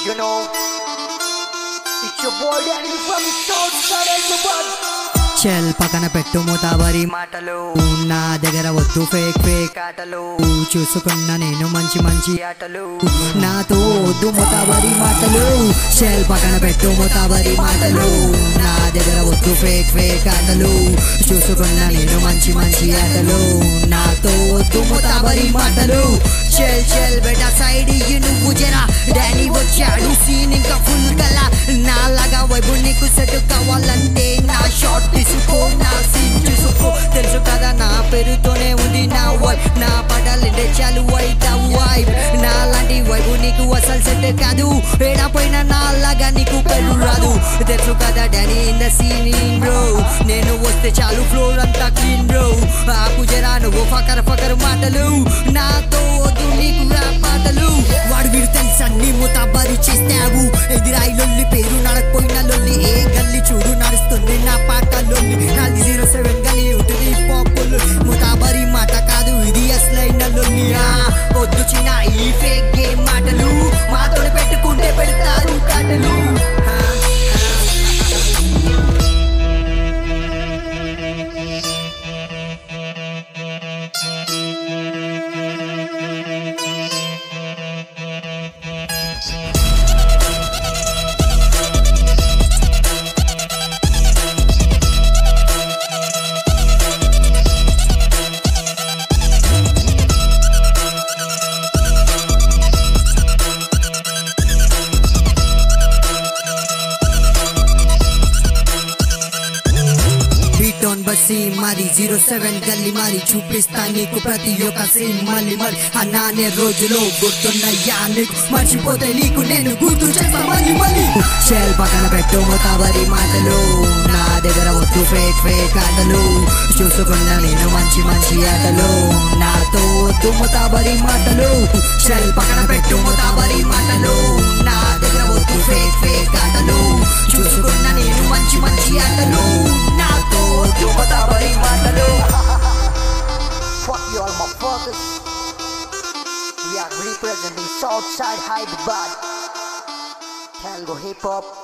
You know, it's your boy Danny from the South Side of the Bud. చెల్ పక్కన పెట్టు ముతాబరి మాటలు నా దగ్గర వద్దు ఫేక్ ఫేక్ ఆటలు చూసుకున్న నేను మంచి మంచి ఆటలు నాతో వద్దు ముతాబరి మాటలు చెల్ పక్కన పెట్టు ముతాబరి మాటలు నా దగ్గర వద్దు ఫేక్ ఫేక్ ఆటలు చూసుకున్న నేను మంచి మంచి ఆటలు నాతో వద్దు ముతాబరి మాటలు చెల్ చెల్ బెట సైడ్ ఇయ్యి నువ్వు జరా డానీ వచ్చాడు సీన్ ఇంకా ఫుల్ కలా నాలాగా వైపు నీకు సెట్ కావాలంటే నా షాట్ తీసుకో నా సీన్ చూసుకో తెలుసు కదా నా పేరుతోనే ఉంది నా వైఫ్ నా పడాలంటే చాలు వైట్ వైఫ్ నా లాంటి వైపు నీకు అసలు సెట్ కాదు ఏడాపోయిన నాలాగా నీకు పెళ్ళు రాదు తెలుసు కదా Danny in the scene bro నేను వస్తే చాలు ఫ్లోర్ అంతా క్లీన్ బ్రో ఆకు జరా నువ్వు ఫకర్ ఫకర్ మాటలు నాతో వద్దు నీకు rap మాటలు వాడు వీడు తెలుసా నీ ముతాబరి చేస్తావు ఎదిరాయి లొల్లి పేరు నడకపోయిన లొల్లి ఏ గల్లి చూడు నడుస్తుంది నా పాట లొల్లి నాది జీరో సెవెన్ గల్లి ఉంటుంది పాపులు ముతాబరి మాట కాదు ఇది అసలైన లొల్లి ఆ, వద్దు చిన్న ఈ ఫేక్ గేమ్ మాటలు మాతో పెట్టుకుంటే పెడతారు కాటలు ఆ, బీట్ ఆన్ బస్సీ మరి జీరో సెవెన్ గల్లీ మరి చూపిస్తా నీకు ప్రతి ఒక్క సీన్ మళ్ళీ మళ్ళీ అన్నానే రోజులో గుర్తున్నాయా నీకు మర్చిపోతే నీకు నేను గుర్తు చేస్తా మళ్ళీ మళ్ళీ షెల్ పక్కన పెట్టు ముతాబరి మాటలు నా దగ్గర వద్దు ఫేక్ ఫేక్ ఆటలు చూసుకున్న నేను మంచి మంచి ఆటలు నాతో వద్దు ముతాబరి మాటలు షెల్ పక్కన పెట్టు ముతాబరి మాటలు నా దగ్గర వద్దు ఫేక్ ఫేక్ ఆటలు చూసుకున్న నేను మంచి మంచి ఆటలు నాతో వద్దు ముతాబరి మాటలు Fuck you all motherfuckers. We are representing Southside Hyderabad. Tango hip hop.